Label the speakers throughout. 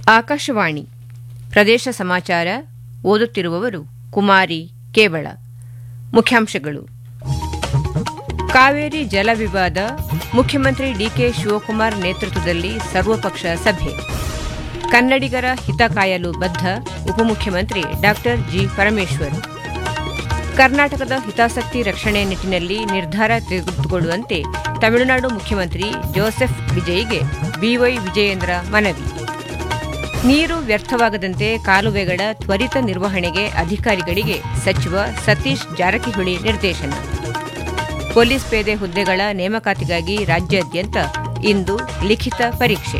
Speaker 1: ಆಕಾಶವಾಣಿ ಪ್ರದೇಶ ಸಮಾಚಾರ ಓದುತ್ತಿರುವವರು ಕುಮಾರಿ ಕೇವಳ ಮುಖ್ಯಾಂಶಗಳು ಕಾವೇರಿ ಜಲ ವಿವಾದ ಮುಖ್ಯಮಂತ್ರಿ ಡಿಕೆ ಶಿವಕುಮಾರ್ ನೇತೃತ್ವದಲ್ಲಿ ಸರ್ವಪಕ್ಷ ಸಭೆ ಕನ್ನಡಿಗರ ಹಿತ ಕಾಯಲು ಬದ್ಧ ಉಪಮುಖ್ಯಮಂತ್ರಿ ಡಾ ಜಿ ಪರಮೇಶ್ವರ್ ಕರ್ನಾಟಕದ ಹಿತಾಸಕ್ತಿ ರಕ್ಷಣೆ ನಿಟ್ಟಿನಲ್ಲಿ ನಿರ್ಧಾರ ತೆಗೆದುಕೊಳ್ಳುವಂತೆ ತಮಿಳುನಾಡು ಮುಖ್ಯಮಂತ್ರಿ ಜೋಸೆಫ್ ವಿಜಯ್ಗೆ ಬಿವೈ ವಿಜಯೇಂದ್ರ ಮನವಿ ನೀರು ವ್ಯರ್ಥವಾಗದಂತೆ ಕಾಲುವೆಗಳ ತ್ವರಿತ ನಿರ್ವಹಣೆಗೆ ಅಧಿಕಾರಿಗಳಿಗೆ ಸಚಿವ ಸತೀಶ್ ಜಾರಕಿಹೊಳಿ ನಿರ್ದೇಶನ ಪೊಲೀಸ್ ಪೇದೆ ಹುದ್ದೆಗಳ ನೇಮಕಾತಿಗಾಗಿ ರಾಜ್ಯಾದ್ಯಂತ ಇಂದು ಲಿಖಿತ ಪರೀಕ್ಷೆ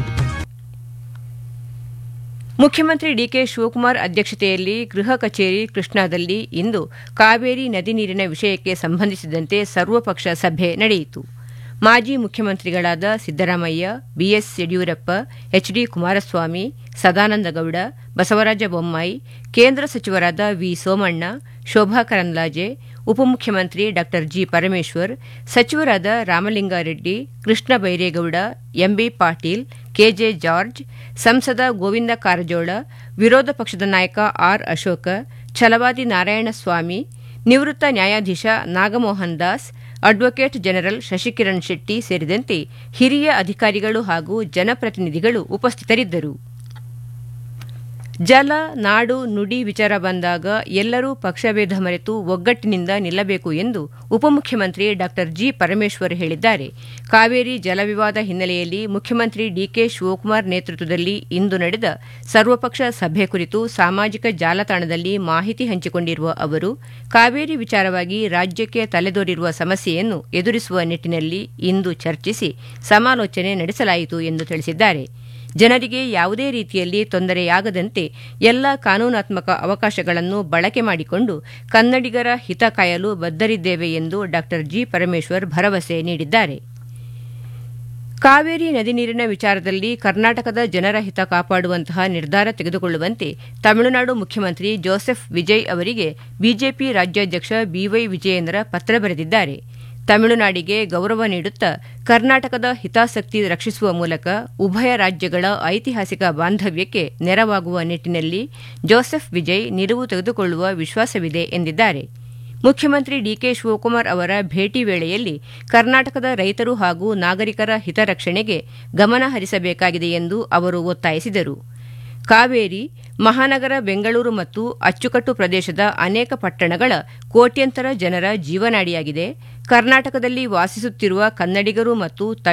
Speaker 1: ಮುಖ್ಯಮಂತ್ರಿ ಡಿಕೆ ಶಿವಕುಮಾರ್ ಅಧ್ಯಕ್ಷತೆಯಲ್ಲಿ ಗೃಹ ಕಚೇರಿ ಕೃಷ್ಣಾದಲ್ಲಿ ಇಂದು ಕಾವೇರಿ ನದಿ ನೀರಿನ ವಿಷಯಕ್ಕೆ ಸಂಬಂಧಿಸಿದಂತೆ ಸರ್ವಪಕ್ಷ ಸಭೆ ನಡೆಯಿತು ಮಾಜಿ ಮುಖ್ಯಮಂತ್ರಿಗಳಾದ ಸಿದ್ದರಾಮಯ್ಯ ಬಿಎಸ್ ಯಡಿಯೂರಪ್ಪ ಎಚ್ಡಿ ಕುಮಾರಸ್ವಾಮಿ ಸದಾನಂದಗೌಡ ಬಸವರಾಜ ಬೊಮ್ಮಾಯಿ ಕೇಂದ್ರ ಸಚಿವರಾದ ವಿ ಸೋಮಣ್ಣ ಶೋಭಾ ಕರಂದ್ಲಾಜೆ ಉಪಮುಖ್ಯಮಂತ್ರಿ ಡಾ ಜಿ ಪರಮೇಶ್ವರ್ ಸಚಿವರಾದ Ramalingareddy Krishna Byregowda MB Patil KJ George ಸಂಸದ ಗೋವಿಂದ ಕಾರಜೋಳ ವಿರೋಧ ಪಕ್ಷದ ನಾಯಕ ಆರ್ ಅಶೋಕ ಛಲವಾದಿ ನಾರಾಯಣಸ್ವಾಮಿ ನಿವೃತ್ತ ನ್ಯಾಯಾಧೀಶ ನಾಗಮೋಹನ್ ದಾಸ್ ಅಡ್ವೊಕೇಟ್ ಜನರಲ್ ಶಶಿಕಿರಣ್ ಶೆಟ್ಟಿ ಸೇರಿದಂತೆ ಹಿರಿಯ ಅಧಿಕಾರಿಗಳು ಹಾಗೂ ಜನಪ್ರತಿನಿಧಿಗಳು ಉಪಸ್ಥಿತರಿದ್ದರು ಜಲ ನಾಡು ನುಡಿ ವಿಚಾರ ಬಂದಾಗ ಎಲ್ಲರೂ ಪಕ್ಷಭೇದ ಮರೆತು ಒಗ್ಗಟ್ಟಿನಿಂದ ನಿಲ್ಲಬೇಕು ಎಂದು ಉಪಮುಖ್ಯಮಂತ್ರಿ ಡಾ ಜಿ ಪರಮೇಶ್ವರ್ ಹೇಳಿದ್ದಾರೆ ಕಾವೇರಿ ಜಲವಿವಾದ ಹಿನ್ನೆಲೆಯಲ್ಲಿ ಮುಖ್ಯಮಂತ್ರಿ ಡಿಕೆ ಶಿವಕುಮಾರ್ ನೇತೃತ್ವದಲ್ಲಿ ಇಂದು ನಡೆದ ಸರ್ವಪಕ್ಷ ಸಭೆ ಕುರಿತು ಸಾಮಾಜಿಕ ಜಾಲತಾಣದಲ್ಲಿ ಮಾಹಿತಿ ಹಂಚಿಕೊಂಡಿರುವ ಅವರು ಕಾವೇರಿ ವಿಚಾರವಾಗಿ ರಾಜ್ಯಕ್ಕೆ ತಲೆದೋರಿರುವ ಸಮಸ್ಯೆಯನ್ನು ಎದುರಿಸುವ ನಿಟ್ಟಿನಲ್ಲಿ ಇಂದು ಚರ್ಚಿಸಿ ಸಮಾಲೋಚನೆ ನಡೆಸಲಾಯಿತು ಎಂದು ತಿಳಿಸಿದ್ದಾರೆ ಜನರಿಗೆ ಯಾವುದೇ ರೀತಿಯಲ್ಲಿ ತೊಂದರೆಯಾಗದಂತೆ ಎಲ್ಲ ಕಾನೂನಾತ್ಮಕ ಅವಕಾಶಗಳನ್ನು ಬಳಕೆ ಮಾಡಿಕೊಂಡು ಕನ್ನಡಿಗರ ಹಿತ ಕಾಯಲು ಬದ್ಧರಿದ್ದೇವೆ ಎಂದು ಡಾ ಜಿ ಪರಮೇಶ್ವರ್ ಭರವಸೆ ನೀಡಿದ್ದಾರೆ ಕಾವೇರಿ ನದಿ ನೀರಿನ ವಿಚಾರದಲ್ಲಿ ಕರ್ನಾಟಕದ ಜನರ ಹಿತ ಕಾಪಾಡುವಂತಹ ನಿರ್ಧಾರ ತೆಗೆದುಕೊಳ್ಳುವಂತೆ ತಮಿಳುನಾಡು ಮುಖ್ಯಮಂತ್ರಿ ಜೋಸೆಫ್ ವಿಜಯ್ ಅವರಿಗೆ ಬಿಜೆಪಿ ರಾಜ್ಯಾಧ್ಯಕ್ಷ ಬಿವೈ ವಿಜಯೇಂದ್ರ ಪತ್ರ ಬರೆದಿದ್ದಾರೆ ತಮಿಳುನಾಡಿಗೆ ಗೌರವ ನೀಡುತ್ತಾ ಕರ್ನಾಟಕದ ಹಿತಾಸಕ್ತಿ ರಕ್ಷಿಸುವ ಮೂಲಕ ಉಭಯ ರಾಜ್ಯಗಳ ಐತಿಹಾಸಿಕ ಬಾಂಧವ್ಯಕ್ಕೆ ನೆರವಾಗುವ ನಿಟ್ಟಿನಲ್ಲಿ ಜೋಸೆಫ್ ವಿಜಯ್ ನಿಲುವು ತೆಗೆದುಕೊಳ್ಳುವ ವಿಶ್ವಾಸವಿದೆ ಎಂದಿದ್ದಾರೆ ಮುಖ್ಯಮಂತ್ರಿ ಡಿಕೆ ಶಿವಕುಮಾರ್ ಅವರ ಭೇಟಿ ವೇಳೆಯಲ್ಲಿ ಕರ್ನಾಟಕದ ರೈತರು ಹಾಗೂ ನಾಗರಿಕರ ಹಿತರಕ್ಷಣೆಗೆ ಗಮನ ಹರಿಸಬೇಕಾಗಿದೆ ಎಂದು ಅವರು ಒತ್ತಾಯಿಸಿದರು ಕಾವೇರಿ ಮಹಾನಗರ ಬೆಂಗಳೂರು ಮತ್ತು ಅಚ್ಚುಕಟ್ಟು ಪ್ರದೇಶದ ಅನೇಕ ಪಟ್ಟಣಗಳ ಕೋಟ್ಯಂತರ ಜನರ ಜೀವನಾಡಿಯಾಗಿದೆ ಕರ್ನಾಟಕದಲ್ಲಿ ವಾಸಿಸುತ್ತಿರುವ ಕನ್ನಡಿಗರು ಮತ್ತು